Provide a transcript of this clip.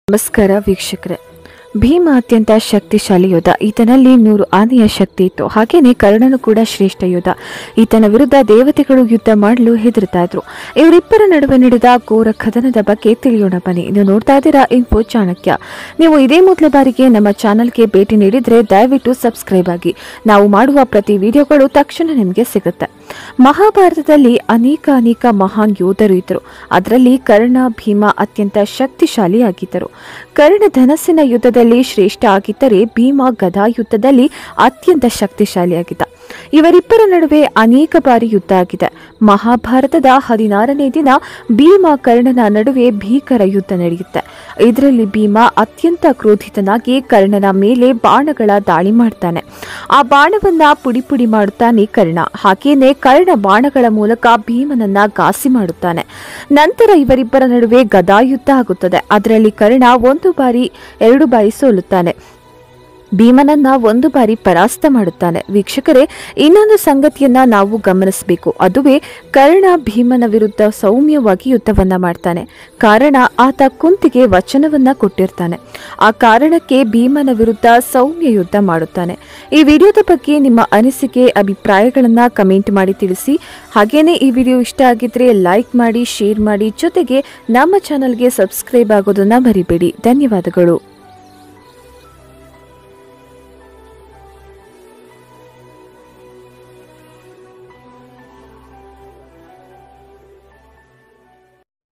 ನಮಸ್ಕಾರ ವೀಕ್ಷಕರೇ ಭೀಮ ಅತ್ಯಂತ ಶಕ್ತಿಶಾಲಿ ಯೋಧ ಈತನಲ್ಲಿ ನೂರು ಆನೆಯ ಶಕ್ತಿ ಇತ್ತು ಹಾಗೇನೆ ಕರ್ಣನು ಕೂಡ ಶ್ರೇಷ್ಠ ಯೋಧ ಈತನ ವಿರುದ್ಧ ದೇವತೆಗಳು ಯುದ್ಧ ಮಾಡಲು ಹೆದರ್ತಾ ಇದ್ರು ಇವರಿಬ್ಬರ ನಡುವೆ ನಡೆದ ಘೋರ ಕದನದ ಬಗ್ಗೆ ತಿಳಿಯೋಣ ಬನ್ನಿ ನೀವು ನೋಡ್ತಾ ಇದ್ದೀರಾ ಇನ್ಫೋ ಚಾಣಕ್ಯ ನೀವು ಇದೇ ಮೊದಲ ಬಾರಿಗೆ ನಮ್ಮ ಚಾನಲ್ಗೆ ಭೇಟಿ ನೀಡಿದ್ರೆ ದಯವಿಟ್ಟು ಸಬ್ಸ್ಕ್ರೈಬ್ ಆಗಿ ನಾವು ಮಾಡುವ ಪ್ರತಿ ವಿಡಿಯೋಗಳು ತಕ್ಷಣ ನಿಮಗೆ ಸಿಗುತ್ತೆ ಮಹಾಭಾರತದಲ್ಲಿ ಅನೇಕ ಅನೇಕ ಮಹಾನ್ ಯೋಧರು ಇದ್ದರು ಅದರಲ್ಲಿ ಕರ್ಣ ಭೀಮ ಅತ್ಯಂತ ಶಕ್ತಿಶಾಲಿಯಾಗಿದ್ದರು ಕರ್ಣ ಧನಸ್ಸಿನ ಯುದ್ಧದಲ್ಲಿ ಶ್ರೇಷ್ಠ ಆಗಿದ್ದರೆ ಭೀಮ ಗದಾ ಯುದ್ಧದಲ್ಲಿ ಅತ್ಯಂತ ಶಕ್ತಿಶಾಲಿಯಾಗಿದ್ದ ಇವರಿಬ್ಬರ ನಡುವೆ ಅನೇಕ ಬಾರಿ ಯುದ್ಧ ಆಗಿದೆ ಮಹಾಭಾರತದ ಹದಿನಾರನೇ ದಿನ ಭೀಮ ಕರ್ಣನ ನಡುವೆ ಭೀಕರ ಯುದ್ಧ ನಡೆಯುತ್ತೆ ಇದರಲ್ಲಿ ಭೀಮ ಅತ್ಯಂತ ಕ್ರೋಧಿತನಾಗಿ ಕರ್ಣನ ಮೇಲೆ ಬಾಣಗಳ ದಾಳಿ ಮಾಡ್ತಾನೆ ಆ ಬಾಣವನ್ನ ಪುಡಿ ಪುಡಿ ಮಾಡುತ್ತಾನೆ ಕರ್ಣ ಹಾಗೇನೆ ಕರ್ಣ ಬಾಣಗಳ ಮೂಲಕ ಭೀಮನನ್ನ ಘಾಸಿ ಮಾಡುತ್ತಾನೆ ನಂತರ ಇವರಿಬ್ಬರ ನಡುವೆ ಗದಾಯುದ್ಧ ಆಗುತ್ತದೆ ಅದರಲ್ಲಿ ಕರ್ಣ ಒಂದು ಬಾರಿ ಎರಡು ಬಾರಿ ಸೋಲುತ್ತಾನೆ ಭೀಮನನ್ನ ಒಂದು ಬಾರಿ ಪರಾಸ್ತ ಮಾಡುತ್ತಾನೆ ವೀಕ್ಷಕರೇ ಇನ್ನೊಂದು ಸಂಗತಿಯನ್ನ ನಾವು ಗಮನಿಸಬೇಕು ಅದುವೇ ಕರ್ಣ ಭೀಮನ ವಿರುದ್ಧ ಸೌಮ್ಯವಾಗಿ ಯುದ್ಧವನ್ನ ಮಾಡ್ತಾನೆ ಕಾರಣ ಆತ ಕುಂತಿಗೆ ವಚನವನ್ನ ಕೊಟ್ಟಿರ್ತಾನೆ ಆ ಕಾರಣಕ್ಕೆ ಭೀಮನ ವಿರುದ್ಧ ಸೌಮ್ಯ ಯುದ್ಧ ಮಾಡುತ್ತಾನೆ ಈ ವಿಡಿಯೋದ ಬಗ್ಗೆ ನಿಮ್ಮ ಅನಿಸಿಕೆ ಅಭಿಪ್ರಾಯಗಳನ್ನ ಕಮೆಂಟ್ ಮಾಡಿ ತಿಳಿಸಿ ಹಾಗೇನೇ ಈ ವಿಡಿಯೋ ಇಷ್ಟ ಆಗಿದ್ರೆ ಲೈಕ್ ಮಾಡಿ ಶೇರ್ ಮಾಡಿ ಜೊತೆಗೆ ನಮ್ಮ ಚಾನಲ್ಗೆ ಸಬ್ಸ್ಕ್ರೈಬ್ ಆಗೋದನ್ನ ಮರಿಬೇಡಿ ಧನ್ಯವಾದಗಳು